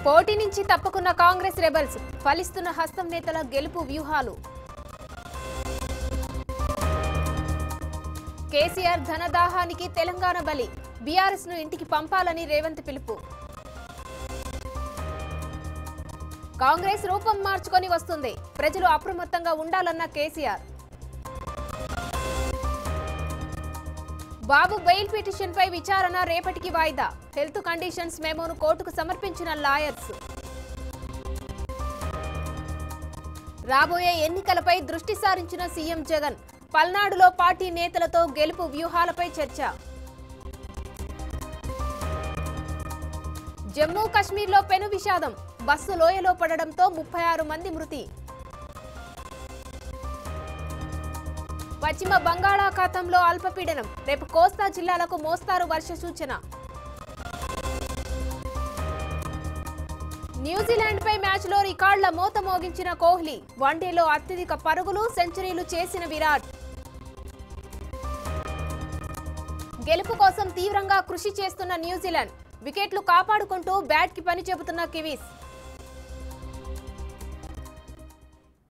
పోటీ నుంచి తప్పుకున్న కాంగ్రెస్ రెబల్స్ ఫలిస్తున్న హస్తం నేతల గెలుపు వ్యూహాలు కేసీఆర్ ధనదాహానికి తెలంగాణ బలి బీఆర్ఎస్ ను ఇంటికి పంపాలని రేవంత్ పిలుపు కాంగ్రెస్ రూపం మార్చుకొని వస్తుంది ప్రజలు అప్రమత్తంగా ఉండాలన్న కేసీఆర్ బాబు బెయిల్ పిటిషన్ పై విచారణ రేపటికి వాయిదా హెల్త్ కండిషన్స్ మెమోను కోర్టుకు సమర్పించిన లాయర్స్ రాబోయే ఎన్నికలపై దృష్టి సారించిన సీఎం జగన్ పల్నాడులో పార్టీ నేతలతో గెలుపు వ్యూహాలపై చర్చ జమ్మూ కశ్మీర్లో పెను విషాదం బస్సు లోయలో పడడంతో ముప్పై ఆరు మంది మృతి పశ్చిమ బంగాళాఖాతంలో అల్పపీడనం రేపు కోస్తా జిల్లాలకు మోస్తారు వర్ష సూచన న్యూజిలాండ్ పై మ్యాచ్ లో రికార్డుల మోత మోగించిన కోహ్లీ వన్డేలో అత్యధిక పరుగులు సెంచరీలు చేసిన విరాట్ గెలుపు కోసం తీవ్రంగా కృషి చేస్తున్న న్యూజిలాండ్ వికెట్లు కాపాడుకుంటూ బ్యాట్ కి పని చెబుతున్న కివీస్